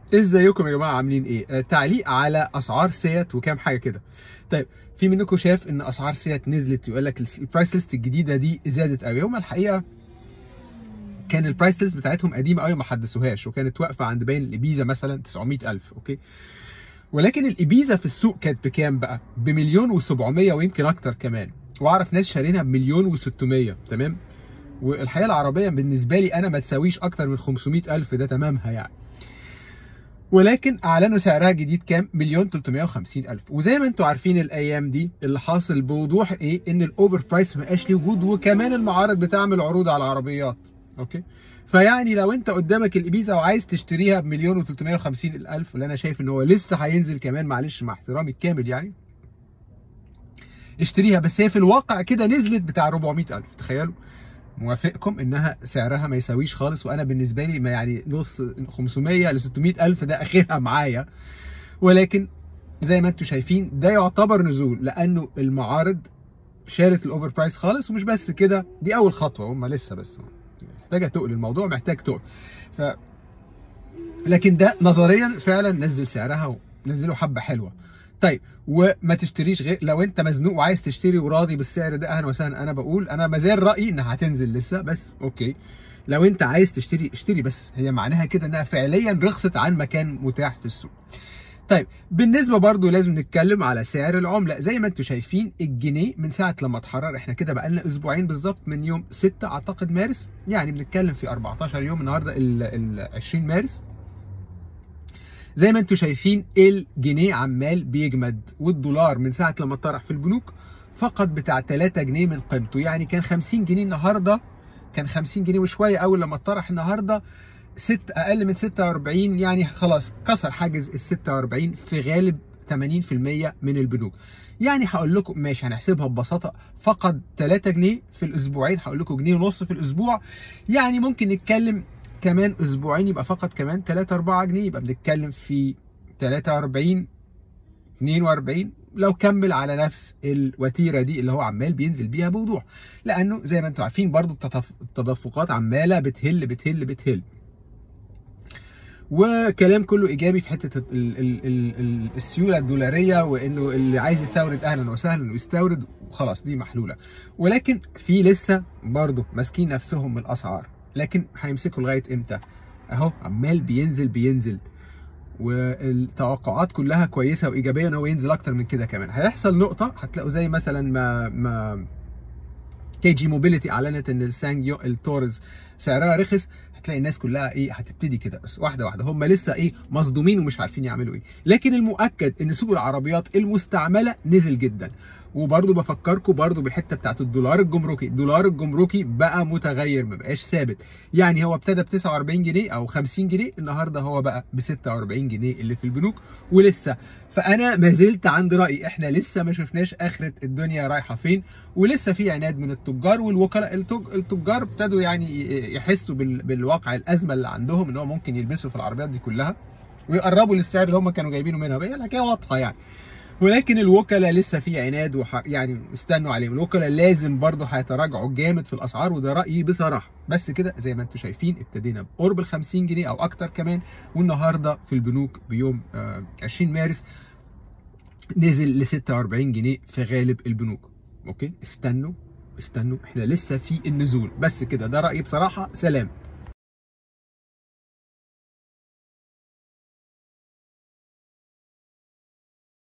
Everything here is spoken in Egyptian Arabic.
ازيكم يا جماعه عاملين ايه آه تعليق على اسعار سيات وكام حاجه كده طيب في منكم شاف ان اسعار سيات نزلت يقول لك البرايس ليست الجديده دي زادت قوي هم الحقيقه كان البرايس ليست بتاعتهم قديمه قوي ما حدثوهاش وكانت واقفه عند باين الابيزا مثلا 900000 اوكي ولكن الابيزا في السوق كانت بكام بقى بمليون و700 ويمكن اكتر كمان واعرف ناس شارينها بمليون و600 تمام والحقيقه العربيه بالنسبه لي انا ما تساويش اكتر من 500000 ده تمامها يعني ولكن اعلنوا سعرها جديد كام مليون 350 الف وزي ما انتم عارفين الايام دي اللي حاصل بوضوح ايه ان الاوفر برايس ما بقاش ليه وجود وكمان المعارض بتعمل عروض على العربيات اوكي فيعني لو انت قدامك الابيزا وعايز تشتريها بمليون و350 الف اللي انا شايف ان هو لسه هينزل كمان معلش مع احترامي الكامل يعني اشتريها بس هي في الواقع كده نزلت بتاع 400 الف تخيلوا موافقكم انها سعرها ما يساويش خالص وانا بالنسبه لي ما يعني نص 500 ل 600 الف ده اخرها معايا ولكن زي ما انتم شايفين ده يعتبر نزول لانه المعارض شالت الاوفر برايس خالص ومش بس كده دي اول خطوه هم لسه بس محتاجه تقل الموضوع محتاج تقل ف لكن ده نظريا فعلا نزل سعرها ونزلوا حبه حلوه طيب وما تشتريش غير لو انت مزنوق وعايز تشتري وراضي بالسعر ده اهلا وسهلا انا بقول انا ما زال رايي انها هتنزل لسه بس اوكي لو انت عايز تشتري اشتري بس هي معناها كده انها فعليا رخصت عن مكان متاح في السوق طيب بالنسبه برضو لازم نتكلم على سعر العمله زي ما انتم شايفين الجنيه من ساعه لما اتحرر احنا كده بقى لنا اسبوعين بالظبط من يوم 6 اعتقد مارس يعني بنتكلم في 14 يوم النهارده ال 20 مارس زي ما انتم شايفين الجنيه عمال بيجمد والدولار من ساعه لما طرح في البنوك فقد بتاع 3 جنيه من قيمته يعني كان 50 جنيه النهارده كان 50 جنيه وشويه اول لما طرح النهارده ست اقل من 46 يعني خلاص كسر حاجز ال 46 في غالب 80% من البنوك يعني هقول لكم ماشي هنحسبها ببساطه فقد 3 جنيه في الاسبوعين هقول لكم جنيه ونص في الاسبوع يعني ممكن نتكلم كمان اسبوعين يبقى فقط كمان 3 4 جنيه يبقى بنتكلم في 43 42 لو كمل على نفس الوتيره دي اللي هو عمال بينزل بيها بوضوح لانه زي ما انتم عارفين برضو التدفقات عماله بتهل بتهل بتهل وكلام كله ايجابي في حته ال ال ال السيوله الدولاريه وانه اللي عايز يستورد اهلا وسهلا ويستورد وخلاص دي محلوله ولكن في لسه برضه ماسكين نفسهم من الاسعار لكن هيمسكوا لغايه امتى اهو عمال بينزل بينزل والتوقعات كلها كويسه وايجابيه ان هو ينزل اكتر من كده كمان هيحصل نقطه هتلاقوا زي مثلا ما ما كي جي موبيليتي اعلنت ان السانج التورز سعرها رخص هتلاقي الناس كلها ايه هتبتدي كده بس واحده واحده هم لسه ايه مصدومين ومش عارفين يعملوا ايه لكن المؤكد ان سوق العربيات المستعمله نزل جدا وبرضه بفكركم برضه بالحته بتاعت الدولار الجمركي الدولار الجمركي بقى متغير ما بقاش ثابت يعني هو ابتدى ب 49 جنيه او 50 جنيه النهارده هو بقى ب 46 جنيه اللي في البنوك ولسه فانا ما زلت عند رايي احنا لسه ما شفناش اخره الدنيا رايحه فين ولسه في عناد من التجار والوكلاء التجار ابتدوا يعني يحسوا بالواقع الازمه اللي عندهم ان هو ممكن يلبسوا في العربيات دي كلها ويقربوا للسعر اللي هم كانوا جايبينه منها هي الحكايه واضحه يعني ولكن الوكلاء لسه في عناد وح... يعني استنوا عليهم الوكلاء لازم برضه هيتراجعوا جامد في الاسعار وده رايي بصراحه بس كده زي ما انتم شايفين ابتدينا بقرب ال 50 جنيه او اكتر كمان والنهارده في البنوك بيوم آه 20 مارس نزل ل 46 جنيه في غالب البنوك اوكي استنوا استنوا احنا لسه في النزول بس كده ده رايي بصراحه سلام